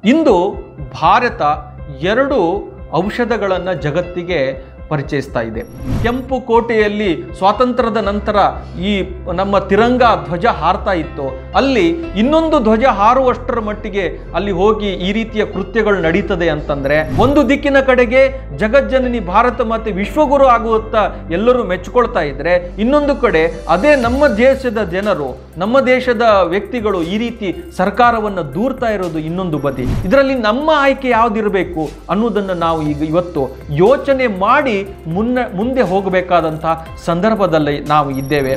ಇಂದು ಭಾರತ ಎರಡು ಔಷಧಗಳನ್ನು ಜಗತ್ತಿಗೆ ಪರಿಚಯಿಸ್ತಾ ಇದೆ ಕೆಂಪು ಕೋಟೆಯಲ್ಲಿ ಸ್ವಾತಂತ್ರ್ಯದ ನಂತರ ಈ ನಮ್ಮ ತಿರಂಗ ಧ್ವಜ ಹಾರ್ತಾ ಇತ್ತು ಅಲ್ಲಿ ಇನ್ನೊಂದು ಧ್ವಜ ಹಾರುವಷ್ಟರ ಮಟ್ಟಿಗೆ ಅಲ್ಲಿ ಹೋಗಿ ಈ ರೀತಿಯ ಕೃತ್ಯಗಳು ನಡೀತದೆ ಅಂತಂದ್ರೆ ಒಂದು ದಿಕ್ಕಿನ ಕಡೆಗೆ ಜಗಜ್ಜನನಿ ಭಾರತ ಮಾತೆ ವಿಶ್ವಗುರು ಆಗುವತ್ತ ಎಲ್ಲರೂ ಮೆಚ್ಕೊಳ್ತಾ ಇದ್ರೆ ಇನ್ನೊಂದು ಕಡೆ ಅದೇ ನಮ್ಮ ದೇಶದ ಜನರು ನಮ್ಮ ದೇಶದ ವ್ಯಕ್ತಿಗಳು ಈ ರೀತಿ ಸರ್ಕಾರವನ್ನು ದೂರ್ತಾ ಇರೋದು ಇನ್ನೊಂದು ಬದಿ ಇದರಲ್ಲಿ ನಮ್ಮ ಆಯ್ಕೆ ಯಾವ್ದಿರಬೇಕು ಅನ್ನೋದನ್ನು ನಾವು ಈಗ ಇವತ್ತು ಯೋಚನೆ ಮಾಡಿ ಮುನ್ನ ಮುಂದೆ ಹೋಗಬೇಕಾದಂತಹ ಸಂದರ್ಭದಲ್ಲಿ ನಾವು ಇದ್ದೇವೆ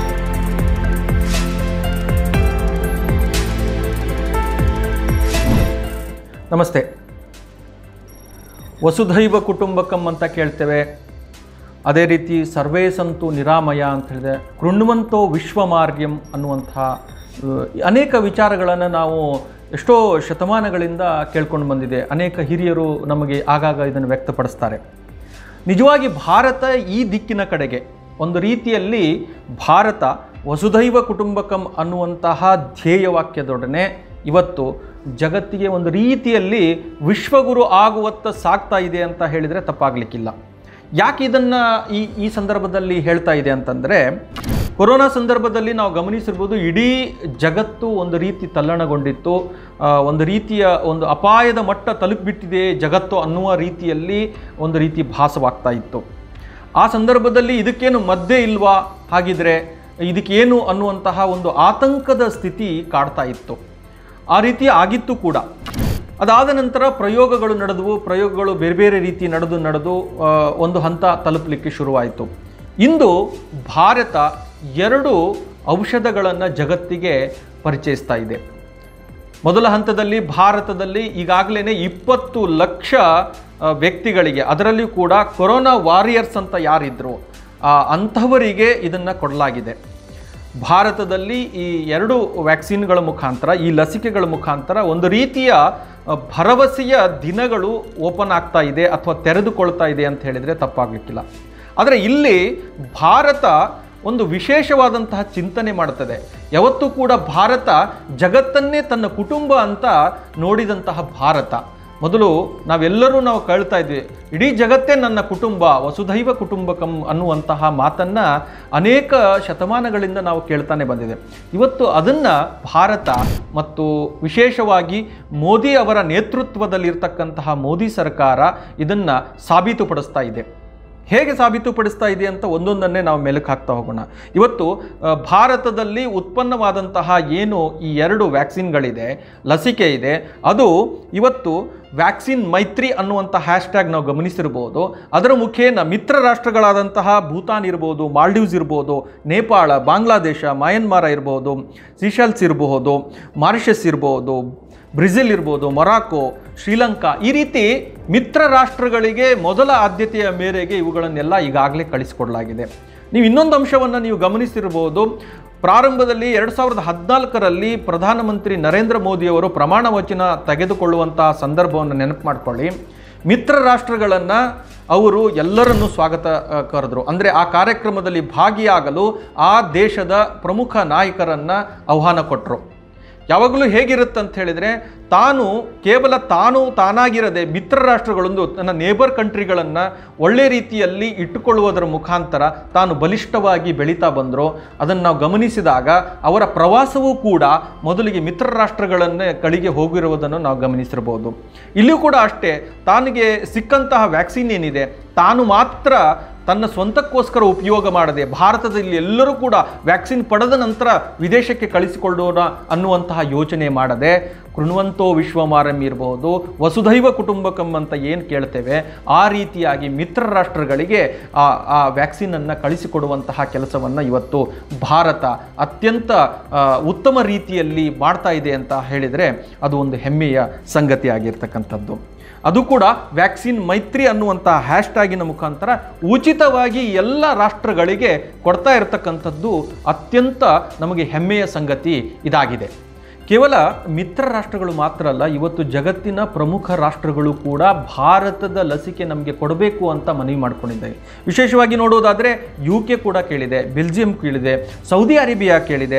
ನಮಸ್ತೆ ವಸುಧೈವ ಕುಟುಂಬಕಂ ಅಂತ ಕೇಳ್ತೇವೆ ಅದೇ ರೀತಿ ಸರ್ವೇ ಸಂತು ನಿರಾಮಯ ಅಂತ ಹೇಳಿದೆ ಕೃಣ್ವಂತೋ ವಿಶ್ವಮಾರ್ಗ್ಯಂ ಅನ್ನುವಂಥ ಅಹ್, ಅನೇಕ ವಿಚಾರಗಳನ್ನು ನಾವು ಎಷ್ಟೋ ಶತಮಾನಗಳಿಂದ ಕೇಳ್ಕೊಂಡು ಬಂದಿದೆ ಅನೇಕ ಹಿರಿಯರು ನಮಗೆ ಆಗಾಗ ಇದನ್ನು ವ್ಯಕ್ತಪಡಿಸ್ತಾರೆ ನಿಜವಾಗಿ ಭಾರತ ಈ ದಿಕ್ಕಿನ ಕಡೆಗೆ ಒಂದು ರೀತಿಯಲ್ಲಿ ಭಾರತ ವಸುಧೈವ ಕುಟುಂಬಕಂ ಅನ್ನುವಂತಹ ಧ್ಯೇಯವಾಕ್ಯದೊಡನೆ ಇವತ್ತು ಜಗತ್ತಿಗೆ ಒಂದು ರೀತಿಯಲ್ಲಿ ವಿಶ್ವಗುರು ಆಗುವತ್ತ ಸಾಗ್ತಾ ಇದೆ ಅಂತ ಹೇಳಿದರೆ ತಪ್ಪಾಗಲಿಕ್ಕಿಲ್ಲ ಯಾಕೆ ಇದನ್ನು ಈ ಈ ಸಂದರ್ಭದಲ್ಲಿ ಹೇಳ್ತಾ ಇದೆ ಅಂತಂದರೆ ಕೊರೋನಾ ಸಂದರ್ಭದಲ್ಲಿ ನಾವು ಗಮನಿಸಿರ್ಬೋದು ಇಡೀ ಜಗತ್ತು ಒಂದು ರೀತಿ ತಲ್ಲಣಗೊಂಡಿತ್ತು ಆ, ಒಂದು ರೀತಿಯ ಒಂದು ಅಪಾಯದ ಮಟ್ಟ ತಲುಪಿಬಿಟ್ಟಿದೆ ಜಗತ್ತು ಅನ್ನುವ ರೀತಿಯಲ್ಲಿ ಒಂದು ರೀತಿ ಭಾಸವಾಗ್ತಾ ಇತ್ತು ಆ ಸಂದರ್ಭದಲ್ಲಿ ಇದಕ್ಕೇನು ಮದ್ದೆ ಇಲ್ವಾ ಹಾಗಿದ್ರೆ ಇದಕ್ಕೇನು ಅನ್ನುವಂತಹ ಒಂದು ಆತಂಕದ ಸ್ಥಿತಿ ಕಾಡ್ತಾ ಇತ್ತು ಆ ರೀತಿ ಆಗಿತ್ತು ಕೂಡ ಅದಾದ ನಂತರ ಪ್ರಯೋಗಗಳು ನಡೆದವು ಪ್ರಯೋಗಗಳು ಬೇರೆ ಬೇರೆ ರೀತಿ ನಡೆದು ನಡೆದು ಆ, ಒಂದು ಹಂತ ತಲುಪಲಿಕ್ಕೆ ಶುರುವಾಯಿತು ಇಂದು ಭಾರತ ಎರಡು ಔಷಧಗಳನ್ನು ಜಗತ್ತಿಗೆ ಪರಿಚಯಿಸ್ತಾ ಇದೆ ಮೊದಲ ಹಂತದಲ್ಲಿ ಭಾರತದಲ್ಲಿ ಈಗಾಗಲೇ ಇಪ್ಪತ್ತು ಲಕ್ಷ ಆ, ವ್ಯಕ್ತಿಗಳಿಗೆ ಅದರಲ್ಲಿಯೂ ಕೂಡ ಕೊರೋನಾ ವಾರಿಯರ್ಸ್ ಅಂತ ಯಾರಿದ್ರು ಆ, ಅಂಥವರಿಗೆ ಇದನ್ನು ಕೊಡಲಾಗಿದೆ ಭಾರತದಲ್ಲಿ ಈ ಎರಡು ವ್ಯಾಕ್ಸಿನ್ಗಳ ಮುಖಾಂತರ ಈ ಲಸಿಕೆಗಳ ಮುಖಾಂತರ ಒಂದು ರೀತಿಯ ಆ, ಭರವಸೆಯ ದಿನಗಳು ಓಪನ್ ಆಗ್ತಾ ಇದೆ ಅಥವಾ ತೆರೆದುಕೊಳ್ತಾ ಇದೆ ಅಂತ ಹೇಳಿದರೆ ತಪ್ಪಾಗಲಿಕ್ಕಿಲ್ಲ ಆದರೆ ಇಲ್ಲಿ ಭಾರತ ಒಂದು ವಿಶೇಷವಾದಂತಹ ಚಿಂತನೆ ಮಾಡುತ್ತದೆ ಯಾವತ್ತೂ ಕೂಡ ಭಾರತ ಜಗತ್ತನ್ನೇ ತನ್ನ ಕುಟುಂಬ ಅಂತ ನೋಡಿದಂತಹ ಭಾರತ ಮೊದಲು ನಾವೆಲ್ಲರೂ ನಾವು ಕೇಳ್ತಾ ಇದ್ವಿ ಇಡೀ ಜಗತ್ತೇ ನನ್ನ ಕುಟುಂಬ ವಸುಧೈವ ಕುಟುಂಬಕಂ ಅನ್ನುವಂತಹ ಮಾತನ್ನು ಅನೇಕ ಶತಮಾನಗಳಿಂದ ನಾವು ಕೇಳ್ತಾನೆ ಬಂದಿದೆ ಇವತ್ತು ಅದನ್ನು ಭಾರತ ಮತ್ತು ವಿಶೇಷವಾಗಿ ಮೋದಿ ಅವರ ನೇತೃತ್ವದಲ್ಲಿರ್ತಕ್ಕಂತಹ ಮೋದಿ ಸರ್ಕಾರ ಇದನ್ನು ಸಾಬೀತುಪಡಿಸ್ತಾ ಇದೆ ಹೇಗೆ ಸಾಬೀತುಪಡಿಸ್ತಾ ಇದೆ ಅಂತ ಒಂದೊಂದನ್ನೇ ನಾವು ಮೆಲುಕು ಹಾಕ್ತಾ ಹೋಗೋಣ ಇವತ್ತು ಆ, ಭಾರತದಲ್ಲಿ ಉತ್ಪನ್ನವಾದಂತಹ ಏನು ಈ ಎರಡು ವ್ಯಾಕ್ಸಿನ್ಗಳಿದೆ ಲಸಿಕೆ ಇದೆ ಅದು ಇವತ್ತು ವ್ಯಾಕ್ಸಿನ್ ಮೈತ್ರಿ ಅನ್ನುವಂಥ ಹ್ಯಾಶ್ಟ್ಯಾಗ್ ನಾವು ಗಮನಿಸಿರ್ಬೋದು ಅದರ ಮುಖೇನ ಮಿತ್ರ ರಾಷ್ಟ್ರಗಳಾದಂತಹ ಭೂತಾನ್ ಇರ್ಬೋದು ಮಾಲ್ಡೀವ್ಸ್ ಇರ್ಬೋದು ನೇಪಾಳ ಬಾಂಗ್ಲಾದೇಶ ಮಯನ್ಮಾರ ಇರ್ಬೋದು ಸಿಶಲ್ಸ್ ಇರಬಹುದು ಮಾರಿಷಸ್ ಇರ್ಬೋದು ಬ್ರೆಜಿಲ್ ಇರ್ಬೋದು ಮೊರಾಕೋ ಶ್ರೀಲಂಕಾ ಈ ರೀತಿ ಮಿತ್ರ ರಾಷ್ಟ್ರಗಳಿಗೆ ಮೊದಲ ಆದ್ಯತೆಯ ಮೇರೆಗೆ ಇವುಗಳನ್ನೆಲ್ಲ ಈಗಾಗಲೇ ಕಳಿಸಿಕೊಡಲಾಗಿದೆ ನೀವು ಇನ್ನೊಂದು ಅಂಶವನ್ನು ನೀವು ಗಮನಿಸಿರ್ಬೋದು ಪ್ರಾರಂಭದಲ್ಲಿ ಎರಡು ಸಾವಿರದ ಹದಿನಾಲ್ಕರಲ್ಲಿ ಪ್ರಧಾನಮಂತ್ರಿ ನರೇಂದ್ರ ಮೋದಿಯವರು ಪ್ರಮಾಣ ವಚನ ತೆಗೆದುಕೊಳ್ಳುವಂತಹ ಸಂದರ್ಭವನ್ನು ನೆನಪು ಮಾಡ್ಕೊಳ್ಳಿ ಮಿತ್ರ ರಾಷ್ಟ್ರಗಳನ್ನು ಅವರು ಎಲ್ಲರನ್ನೂ ಸ್ವಾಗತ ಆ, ಕರೆದ್ರು ಅಂದರೆ ಆ ಕಾರ್ಯಕ್ರಮದಲ್ಲಿ ಭಾಗಿಯಾಗಲು ಆ ದೇಶದ ಪ್ರಮುಖ ನಾಯಕರನ್ನು ಆಹ್ವಾನ ಕೊಟ್ಟರು ಯಾವಾಗಲೂ ಹೇಗಿರುತ್ತೆ ಅಂತ ಹೇಳಿದರೆ ತಾನು ಕೇವಲ ತಾನು ತಾನಾಗಿರದೆ ಮಿತ್ರ ರಾಷ್ಟ್ರಗಳೊಂದು ತನ್ನ ನೇಬರ್ ಕಂಟ್ರಿಗಳನ್ನು ಒಳ್ಳೆ ರೀತಿಯಲ್ಲಿ ಇಟ್ಟುಕೊಳ್ಳುವುದರ ಮುಖಾಂತರ ತಾನು ಬಲಿಷ್ಠವಾಗಿ ಬೆಳೀತಾ ಬಂದರು ಅದನ್ನು ನಾವು ಗಮನಿಸಿದಾಗ ಅವರ ಪ್ರವಾಸವೂ ಕೂಡ ಮೊದಲಿಗೆ ಮಿತ್ರ ರಾಷ್ಟ್ರಗಳನ್ನೇ ಕಳಿಗೆ ಹೋಗಿರುವುದನ್ನು ನಾವು ಗಮನಿಸಿರ್ಬೋದು ಇಲ್ಲಿಯೂ ಕೂಡ ಅಷ್ಟೇ ತಾನಿಗೆ ಸಿಕ್ಕಂತಹ ವ್ಯಾಕ್ಸಿನ್ ಏನಿದೆ ತಾನು ಮಾತ್ರ ತನ್ನ ಸ್ವಂತಕ್ಕೋಸ್ಕರ ಉಪಯೋಗ ಮಾಡದೆ ಭಾರತದಲ್ಲಿ ಎಲ್ಲರೂ ಕೂಡ ವ್ಯಾಕ್ಸಿನ್ ಪಡೆದ ನಂತರ ವಿದೇಶಕ್ಕೆ ಕಳಿಸಿಕೊಳ್ಳೋಣ ಅನ್ನುವಂತಹ ಯೋಚನೆ ಮಾಡದೆ ಕೃಣ್ವಂತೋ ವಿಶ್ವಮಾರಂ ಇರಬಹುದು ವಸುಧೈವ ಕುಟುಂಬಕಂ ಅಂತ ಏನು ಕೇಳ್ತೇವೆ ಆ ರೀತಿಯಾಗಿ ಮಿತ್ರ ರಾಷ್ಟ್ರಗಳಿಗೆ ಆ ಆ ವ್ಯಾಕ್ಸಿನನ್ನು ಕಳಿಸಿಕೊಡುವಂತಹ ಕೆಲಸವನ್ನು ಇವತ್ತು ಭಾರತ ಅತ್ಯಂತ ಆ, ಉತ್ತಮ ರೀತಿಯಲ್ಲಿ ಮಾಡ್ತಾ ಇದೆ ಅಂತ ಹೇಳಿದರೆ ಅದು ಒಂದು ಹೆಮ್ಮೆಯ ಸಂಗತಿಯಾಗಿರ್ತಕ್ಕಂಥದ್ದು ಅದು ಕೂಡ ವ್ಯಾಕ್ಸಿನ್ ಮೈತ್ರಿ ಅನ್ನುವಂಥ ಹ್ಯಾಶ್ಟ್ಯಾಗಿನ ಮುಖಾಂತರ ಉಚಿತವಾಗಿ ಎಲ್ಲ ರಾಷ್ಟ್ರಗಳಿಗೆ ಕೊಡ್ತಾ ಇರತಕ್ಕಂಥದ್ದು ಅತ್ಯಂತ ನಮಗೆ ಹೆಮ್ಮೆಯ ಸಂಗತಿ ಇದಾಗಿದೆ ಕೇವಲ ಮಿತ್ರ ರಾಷ್ಟ್ರಗಳು ಮಾತ್ರ ಅಲ್ಲ ಇವತ್ತು ಜಗತ್ತಿನ ಪ್ರಮುಖ ರಾಷ್ಟ್ರಗಳು ಕೂಡ ಭಾರತದ ಲಸಿಕೆ ನಮಗೆ ಕೊಡಬೇಕು ಅಂತ ಮನವಿ ಮಾಡ್ಕೊಂಡಿದ್ದಾರೆ ವಿಶೇಷವಾಗಿ ನೋಡೋದಾದರೆ ಯು ಕೆ ಕೂಡ ಕೇಳಿದೆ ಬೆಲ್ಜಿಯಂ ಕೇಳಿದೆ ಸೌದಿ ಅರೇಬಿಯಾ ಕೇಳಿದೆ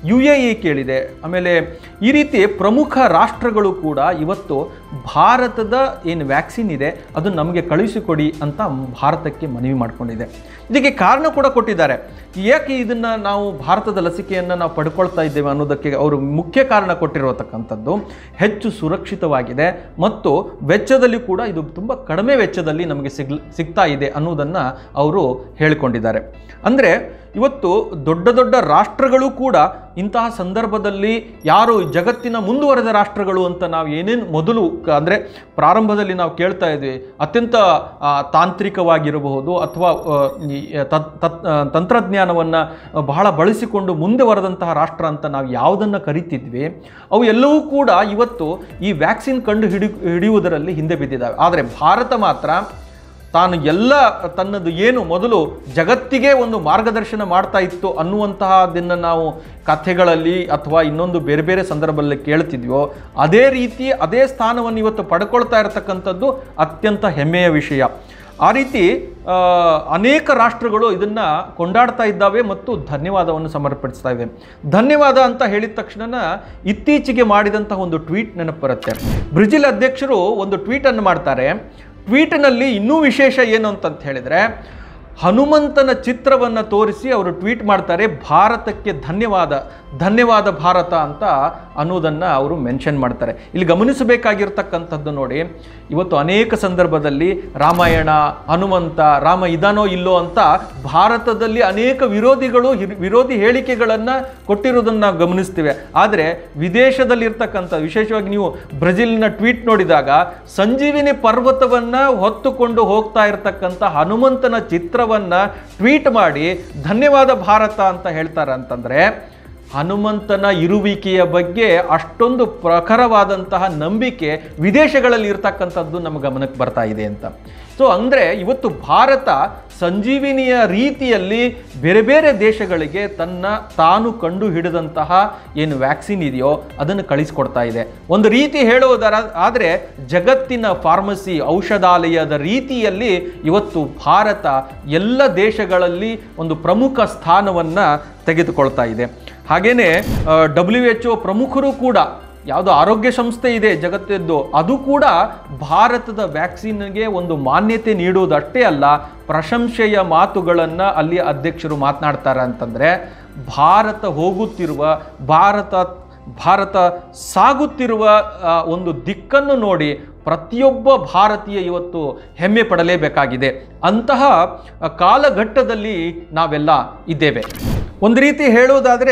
ಯು ಎ ಇ ಕೇಳಿದೆ ಆಮೇಲೆ ಈ ರೀತಿ ಪ್ರಮುಖ ರಾಷ್ಟ್ರಗಳು ಕೂಡ ಇವತ್ತು ಭಾರತದ ಏನು ವ್ಯಾಕ್ಸಿನ್ ಇದೆ ಅದು ನಮಗೆ ಕಳುಹಿಸಿಕೊಡಿ ಅಂತ ಭಾರತಕ್ಕೆ ಮನವಿ ಮಾಡಿಕೊಂಡಿದೆ ಇದಕ್ಕೆ ಕಾರಣ ಕೂಡ ಕೊಟ್ಟಿದ್ದಾರೆ ಯಾಕೆ ಇದನ್ನು ನಾವು ಭಾರತದ ಲಸಿಕೆಯನ್ನು ನಾವು ಪಡ್ಕೊಳ್ತಾ ಇದ್ದೇವೆ ಅನ್ನೋದಕ್ಕೆ ಅವರು ಮುಖ್ಯ ಕಾರಣ ಕೊಟ್ಟಿರತಕ್ಕಂಥದ್ದು ಹೆಚ್ಚು ಸುರಕ್ಷಿತವಾಗಿದೆ ಮತ್ತು ವೆಚ್ಚದಲ್ಲಿ ಕೂಡ ಇದು ತುಂಬ ಕಡಿಮೆ ವೆಚ್ಚದಲ್ಲಿ ನಮಗೆ ಸಿಗ್ ಸಿಗ್ತಾ ಇದೆ ಅನ್ನೋದನ್ನು ಅವರು ಹೇಳಿಕೊಂಡಿದ್ದಾರೆ ಅಂದರೆ ಇವತ್ತು ದೊಡ್ಡ ದೊಡ್ಡ ರಾಷ್ಟ್ರಗಳು ಕೂಡ ಇಂತಹ ಸಂದರ್ಭದಲ್ಲಿ ಯಾರು ಜಗತ್ತಿನ ಮುಂದುವರೆದ ರಾಷ್ಟ್ರಗಳು ಅಂತ ನಾವು ಏನೇನು ಮೊದಲು ಕ- ಅಂದರೆ ಪ್ರಾರಂಭದಲ್ಲಿ ನಾವು ಕೇಳ್ತಾ ಇದ್ವಿ ಅತ್ಯಂತ ಆ, ತಾಂತ್ರಿಕವಾಗಿರಬಹುದು ಅಥವಾ ಆ, ಈ ತತ್- ತತ್- ಆ, ತಂತ್ರಜ್ಞಾನವನ್ನು ಬಹಳ ಬಳಸಿಕೊಂಡು ಮುಂದೆ ಬರೆದಂತಹ ರಾಷ್ಟ್ರ ಅಂತ ನಾವು ಯಾವುದನ್ನು ಕರಿತಿದ್ವಿ ಅವು ಎಲ್ಲವೂ ಕೂಡ ಇವತ್ತು ಈ ವ್ಯಾಕ್ಸಿನ್ ಕಂಡು ಹಿಡಿ ಹಿಡಿಯುವುದರಲ್ಲಿ ಹಿಂದೆ ಬಿದ್ದಿದ್ದಾವೆ ಆದರೆ ಭಾರತ ಮಾತ್ರ ತಾನು ಎಲ್ಲ ತನ್ನದು ಏನು ಮೊದಲು ಜಗತ್ತಿಗೆ ಒಂದು ಮಾರ್ಗದರ್ಶನ ಮಾಡ್ತಾ ಇತ್ತು ಅನ್ನುವಂತಹದನ್ನು ನಾವು ಕಥೆಗಳಲ್ಲಿ ಅಥವಾ ಇನ್ನೊಂದು ಬೇರೆ ಬೇರೆ ಸಂದರ್ಭದಲ್ಲಿ ಕೇಳ್ತಿದ್ವೋ ಅದೇ ರೀತಿ ಅದೇ ಸ್ಥಾನವನ್ನು ಇವತ್ತು ಪಡ್ಕೊಳ್ತಾ ಇರತಕ್ಕಂಥದ್ದು ಅತ್ಯಂತ ಹೆಮ್ಮೆಯ ವಿಷಯ ಆ ರೀತಿ ಆ, ಅನೇಕ ರಾಷ್ಟ್ರಗಳು ಇದನ್ನು ಕೊಂಡಾಡ್ತಾ ಇದ್ದಾವೆ ಮತ್ತು ಧನ್ಯವಾದವನ್ನು ಸಮರ್ಪಿಸ್ತಾ ಇವೆ ಧನ್ಯವಾದ ಅಂತ ಹೇಳಿದ ತಕ್ಷಣ ಇತ್ತೀಚೆಗೆ ಮಾಡಿದಂತಹ ಒಂದು ಟ್ವೀಟ್ ನೆನಪು ಬರುತ್ತೆ ಬ್ರೆಜಿಲ್ ಅಧ್ಯಕ್ಷರು ಒಂದು ಟ್ವೀಟನ್ನು ಮಾಡ್ತಾರೆ ಟ್ವೀಟ್ನಲ್ಲಿ ಇನ್ನೂ ವಿಶೇಷ ಏನು ಅಂತಂತ ಹೇಳಿದರೆ ಹನುಮಂತನ ಚಿತ್ರವನ್ನು ತೋರಿಸಿ ಅವರು ಟ್ವೀಟ್ ಮಾಡ್ತಾರೆ ಭಾರತಕ್ಕೆ ಧನ್ಯವಾದ ಧನ್ಯವಾದ ಭಾರತ ಅಂತ ಅನ್ನೋದನ್ನು ಅವರು ಮೆನ್ಷನ್ ಮಾಡ್ತಾರೆ ಇಲ್ಲಿ ಗಮನಿಸಬೇಕಾಗಿರ್ತಕ್ಕಂಥದ್ದು ನೋಡಿ ಇವತ್ತು ಅನೇಕ ಸಂದರ್ಭದಲ್ಲಿ ರಾಮಾಯಣ ಹನುಮಂತ ರಾಮ ಇದಾನೋ ಇಲ್ಲೋ ಅಂತ ಭಾರತದಲ್ಲಿ ಅನೇಕ ವಿರೋಧಿಗಳು ಹಿರ್- ವಿರೋಧಿ ಹೇಳಿಕೆಗಳನ್ನು ಕೊಟ್ಟಿರೋದನ್ನು ನಾವು ಗಮನಿಸ್ತೀವಿ ಆದರೆ ವಿದೇಶದಲ್ಲಿರ್ತಕ್ಕಂಥ ವಿಶೇಷವಾಗಿ ನೀವು ಬ್ರೆಜಿಲ್ನ ಟ್ವೀಟ್ ನೋಡಿದಾಗ ಸಂಜೀವಿನಿ ಪರ್ವತವನ್ನು ಹೊತ್ತುಕೊಂಡು ಹೋಗ್ತಾ ಇರತಕ್ಕಂಥ ಹನುಮಂತನ ಚಿತ್ರವನ್ನು ಟ್ವೀಟ್ ಮಾಡಿ ಧನ್ಯವಾದ ಭಾರತ ಅಂತ ಹೇಳ್ತಾರೆ ಅಂತಂದರೆ ಹನುಮಂತನ ಇರುವಿಕೆಯ ಬಗ್ಗೆ ಅಷ್ಟೊಂದು ಪ್ರಖರವಾದಂತಹ ನಂಬಿಕೆ ವಿದೇಶಗಳಲ್ಲಿ ಇರ್ತಕ್ಕಂಥದ್ದು ನಮ್ಮ ಗಮನಕ್ಕೆ ಬರ್ತಾ ಇದೆ ಅಂತ ಸೊ ಅಂದರೆ ಇವತ್ತು ಭಾರತ ಸಂಜೀವಿನಿಯ ರೀತಿಯಲ್ಲಿ ಬೇರೆ ಬೇರೆ ದೇಶಗಳಿಗೆ ತನ್ನ ತಾನು ಕಂಡು ಹಿಡಿದಂತಹ ಏನು ವ್ಯಾಕ್ಸಿನ್ ಇದೆಯೋ ಅದನ್ನು ಕಳಿಸ್ಕೊಡ್ತಾ ಇದೆ ಒಂದು ರೀತಿ ಹೇಳುವುದರ ಆದರೆ ಜಗತ್ತಿನ ಫಾರ್ಮಸಿ ಔಷಧಾಲಯದ ರೀತಿಯಲ್ಲಿ ಇವತ್ತು ಭಾರತ ಎಲ್ಲ ದೇಶಗಳಲ್ಲಿ ಒಂದು ಪ್ರಮುಖ ಸ್ಥಾನವನ್ನು ತೆಗೆದುಕೊಳ್ತಾ ಇದೆ ಹಾಗೆಯೇ ಡಬ್ಲ್ಯೂ ಎಚ್ ಒ ಪ್ರಮುಖರು ಕೂಡ ಯಾವುದು ಆರೋಗ್ಯ ಸಂಸ್ಥೆ ಇದೆ ಜಗತ್ತದ್ದು ಅದು ಕೂಡ ಭಾರತದ ವ್ಯಾಕ್ಸಿನ್ಗೆ ಒಂದು ಮಾನ್ಯತೆ ನೀಡುವುದಷ್ಟೇ ಅಲ್ಲ ಪ್ರಶಂಸೆಯ ಮಾತುಗಳನ್ನು ಅಲ್ಲಿ ಅಧ್ಯಕ್ಷರು ಮಾತನಾಡ್ತಾರೆ ಅಂತಂದರೆ ಭಾರತ ಹೋಗುತ್ತಿರುವ ಭಾರತ ಭಾರತ ಸಾಗುತ್ತಿರುವ ಆ, ಒಂದು ದಿಕ್ಕನ್ನು ನೋಡಿ ಪ್ರತಿಯೊಬ್ಬ ಭಾರತೀಯ ಇವತ್ತು ಹೆಮ್ಮೆ ಪಡಲೇಬೇಕಾಗಿದೆ ಅಂತಹ ಆ, ಕಾಲಘಟ್ಟದಲ್ಲಿ ನಾವೆಲ್ಲ ಇದ್ದೇವೆ ಒಂದು ರೀತಿ ಹೇಳುವುದಾದರೆ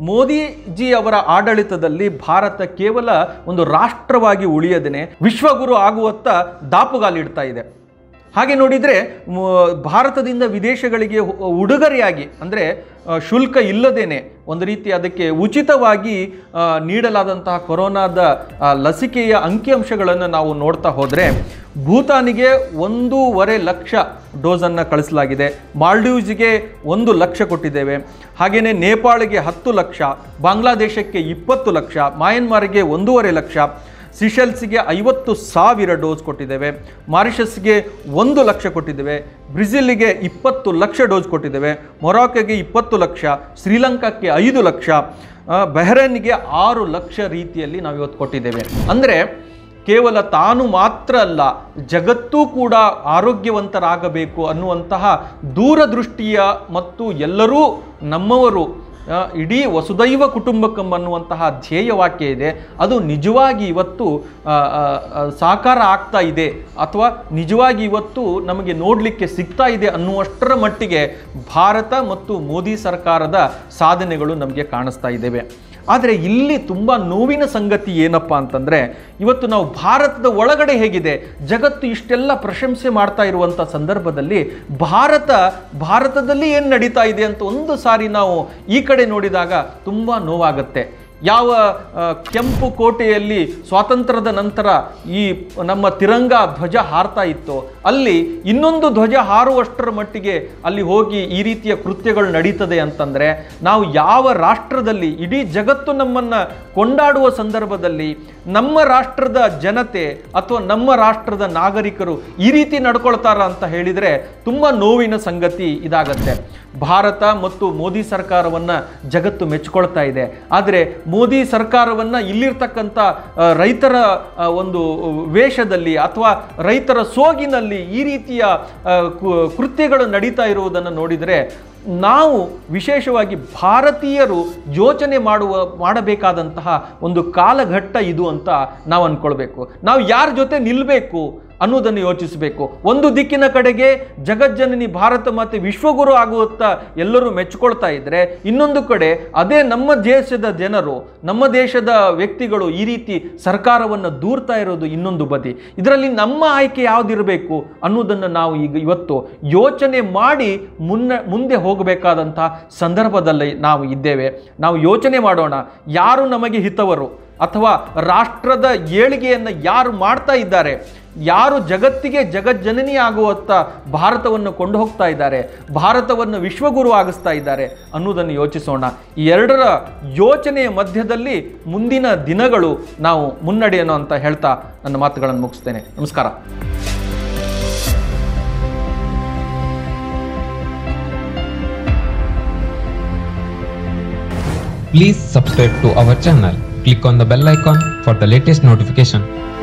ಮೋದಿಜಿ ಅವರ ಆಡಳಿತದಲ್ಲಿ ಭಾರತ ಕೇವಲ ಒಂದು ರಾಷ್ಟ್ರವಾಗಿ ಉಳಿಯದೇನೆ ವಿಶ್ವಗುರು ಆಗುವತ್ತ ದಾಪುಗಾಲಿಡ್ತಾ ಇದೆ ಹಾಗೆ ನೋಡಿದರೆ ಮ- ಭಾರತದಿಂದ ವಿದೇಶಗಳಿಗೆ ಹು- ಉಡುಗೊರೆಯಾಗಿ ಅಂದರೆ ಶುಲ್ಕ ಇಲ್ಲದೇನೆ ಒಂದು ರೀತಿ ಅದಕ್ಕೆ ಉಚಿತವಾಗಿ ಆ, ನೀಡಲಾದಂತಹ ಕೊರೋನಾದ ಆ, ಲಸಿಕೆಯ ಅಂಕಿಅಂಶಗಳನ್ನು ನಾವು ನೋಡ್ತಾ ಹೋದರೆ ಭೂತಾನಿಗೆ ಒಂದೂವರೆ ಲಕ್ಷ ಡೋಸನ್ನು ಕಳಿಸಲಾಗಿದೆ ಮಾಲ್ಡೀವ್ಸ್ಗೆ ಒಂದು ಲಕ್ಷ ಕೊಟ್ಟಿದ್ದೇವೆ ಹಾಗೆಯೇ ನೇಪಾಳಿಗೆ ಹತ್ತು ಲಕ್ಷ ಬಾಂಗ್ಲಾದೇಶಕ್ಕೆ ಇಪ್ಪತ್ತು ಲಕ್ಷ ಮಯನ್ಮಾರ್ಗೆ ಒಂದೂವರೆ ಲಕ್ಷ ಸಿಶೆಲ್ಸ್ಗೆ ಐವತ್ತು ಸಾವಿರ ಡೋಸ್ ಕೊಟ್ಟಿದ್ದೇವೆ ಮಾರಿಷಸ್ಗೆ ಒಂದು ಲಕ್ಷ ಕೊಟ್ಟಿದ್ದೇವೆ ಬ್ರೆಜಿಲ್ಗೆ ಇಪ್ಪತ್ತು ಲಕ್ಷ ಡೋಸ್ ಕೊಟ್ಟಿದ್ದೇವೆ ಮೊರಾಕೋಗೆ ಇಪ್ಪತ್ತು ಲಕ್ಷ ಶ್ರೀಲಂಕಾಕ್ಕೆ ಐದು ಲಕ್ಷ ಆ, ಬಹ್ರೇನ್ಗೆ ಆರು ಲಕ್ಷ ರೀತಿಯಲ್ಲಿ ನಾವು ಇವತ್ತು ಕೊಟ್ಟಿದ್ದೇವೆ ಅಂದರೆ ಕೇವಲ ತಾನು ಮಾತ್ರ ಅಲ್ಲ ಜಗತ್ತೂ ಕೂಡ ಆರೋಗ್ಯವಂತರಾಗಬೇಕು ಅನ್ನುವಂತಹ ದೂರದೃಷ್ಟಿಯ ಮತ್ತು ಎಲ್ಲರೂ ನಮ್ಮವರು ಆ, ಇಡೀ ವಸುದೈವ ಕುಟುಂಬಕಂ ಅನ್ನುವಂತಹ ಧ್ಯೇಯವಾಕ್ಯ ಇದೆ ಅದು ನಿಜವಾಗಿ ಇವತ್ತು ಆ, ಆ, ಆ, ಸಾಕಾರ ಆಗ್ತಾ ಇದೆ ಅಥವಾ ನಿಜವಾಗಿ ಇವತ್ತು ನಮಗೆ ನೋಡಲಿಕ್ಕೆ ಸಿಗ್ತಾ ಇದೆ ಅನ್ನುವಷ್ಟರ ಮಟ್ಟಿಗೆ ಭಾರತ ಮತ್ತು ಮೋದಿ ಸರ್ಕಾರದ ಸಾಧನೆಗಳು ನಮಗೆ ಕಾಣಿಸ್ತಾ ಇದ್ದೇವೆ ಆದರೆ ಇಲ್ಲಿ ತುಂಬ ನೋವಿನ ಸಂಗತಿ ಏನಪ್ಪ ಅಂತಂದರೆ ಇವತ್ತು ನಾವು ಭಾರತದ ಒಳಗಡೆ ಹೇಗಿದೆ ಜಗತ್ತು ಇಷ್ಟೆಲ್ಲ ಪ್ರಶಂಸೆ ಮಾಡ್ತಾ ಇರುವಂಥ ಸಂದರ್ಭದಲ್ಲಿ ಭಾರತ ಭಾರತದಲ್ಲಿ ಏನು ನಡೀತಾ ಇದೆ ಅಂತ ಒಂದು ಸಾರಿ ನಾವು ಈ ಕಡೆ ನೋಡಿದಾಗ ತುಂಬ ನೋವಾಗುತ್ತೆ ಯಾವ ಆ, ಕೆಂಪು ಕೋಟೆಯಲ್ಲಿ ಸ್ವಾತಂತ್ರ್ಯದ ನಂತರ ಈ ನಮ್ಮ ತಿರಂಗ ಧ್ವಜ ಹಾರ್ತಾ ಇತ್ತು ಅಲ್ಲಿ ಇನ್ನೊಂದು ಧ್ವಜ ಹಾರುವಷ್ಟರ ಮಟ್ಟಿಗೆ ಅಲ್ಲಿ ಹೋಗಿ ಈ ರೀತಿಯ ಕೃತ್ಯಗಳು ನಡೀತದೆ ಅಂತಂದರೆ ನಾವು ಯಾವ ರಾಷ್ಟ್ರದಲ್ಲಿ ಇಡೀ ಜಗತ್ತು ನಮ್ಮನ್ನು ಕೊಂಡಾಡುವ ಸಂದರ್ಭದಲ್ಲಿ ನಮ್ಮ ರಾಷ್ಟ್ರದ ಜನತೆ ಅಥವಾ ನಮ್ಮ ರಾಷ್ಟ್ರದ ನಾಗರಿಕರು ಈ ರೀತಿ ನಡ್ಕೊಳ್ತಾರ ಅಂತ ಹೇಳಿದರೆ ತುಂಬ ನೋವಿನ ಸಂಗತಿ ಇದಾಗತ್ತೆ ಭಾರತ ಮತ್ತು ಮೋದಿ ಸರ್ಕಾರವನ್ನು ಜಗತ್ತು ಮೆಚ್ಕೊಳ್ತಾ ಇದೆ ಆದರೆ ಮೋದಿ ಸರ್ಕಾರವನ್ನು ಇಲ್ಲಿರ್ತಕ್ಕಂಥ ಆ, ರೈತರ ಆ, ಒಂದು ವೇಷದಲ್ಲಿ ಅಥವಾ ರೈತರ ಸೋಗಿನಲ್ಲಿ ಈ ರೀತಿಯ ಆ, ಕು- ಕೃತ್ಯಗಳು ನಡೀತಾ ಇರುವುದನ್ನು ನೋಡಿದರೆ ನಾವು ವಿಶೇಷವಾಗಿ ಭಾರತೀಯರು ಯೋಚನೆ ಮಾಡುವ ಮಾಡಬೇಕಾದಂತಹ ಒಂದು ಕಾಲಘಟ್ಟ ಇದು ಅಂತ ನಾವು ಅಂದ್ಕೊಳ್ಬೇಕು ನಾವು ಯಾರ ಜೊತೆ ನಿಲ್ಲಬೇಕು ಅನ್ನೋದನ್ನು ಯೋಚಿಸಬೇಕು ಒಂದು ದಿಕ್ಕಿನ ಕಡೆಗೆ ಜಗಜ್ಜನನಿ ಭಾರತ ಮಾತೆ ವಿಶ್ವಗುರು ಆಗುತ್ತಾ ಎಲ್ಲರೂ ಮೆಚ್ಕೊಳ್ತಾ ಇದ್ರೆ ಇನ್ನೊಂದು ಕಡೆ ಅದೇ ನಮ್ಮ ದೇಶದ ಜನರು ನಮ್ಮ ದೇಶದ ವ್ಯಕ್ತಿಗಳು ಈ ರೀತಿ ಸರ್ಕಾರವನ್ನು ದೂರ್ತಾ ಇರೋದು ಇನ್ನೊಂದು ಬದಿ ಇದರಲ್ಲಿ ನಮ್ಮ ಆಯ್ಕೆ ಯಾವುದಿರಬೇಕು ಅನ್ನೋದನ್ನು ನಾವು ಈಗ ಇವತ್ತು ಯೋಚನೆ ಮಾಡಿ ಮುನ್ನ ಮುಂದೆ ಹೋಗಬೇಕಾದಂತಹ ಸಂದರ್ಭದಲ್ಲಿ ನಾವು ಇದ್ದೇವೆ ನಾವು ಯೋಚನೆ ಮಾಡೋಣ ಯಾರು ನಮಗೆ ಹಿತವರು ಅಥವಾ ರಾಷ್ಟ್ರದ ಏಳಿಗೆಯನ್ನು ಯಾರು ಮಾಡ್ತಾ ಇದ್ದಾರೆ ಯಾರು ಜಗತ್ತಿಗೆ ಜಗಜ್ಜನನಿ ಆಗುವತ್ತ ಭಾರತವನ್ನು ಕೊಂಡು ಹೋಗ್ತಾ ಇದ್ದಾರೆ ಭಾರತವನ್ನು ವಿಶ್ವಗುರು ಆಗಿಸ್ತಾ ಇದ್ದಾರೆ ಅನ್ನೋದನ್ನು ಯೋಚಿಸೋಣ ಈ ಎರಡರ ಯೋಚನೆಯ ಮಧ್ಯದಲ್ಲಿ ಮುಂದಿನ ದಿನಗಳು ನಾವು ಮುನ್ನಡೆಯೋಣ ಅಂತ ಹೇಳ್ತಾ ನನ್ನ ಮಾತುಗಳನ್ನು ಮುಗಿಸ್ತೇನೆ ನಮಸ್ಕಾರ Please subscribe to our channel. Click on the bell icon for the latest notification.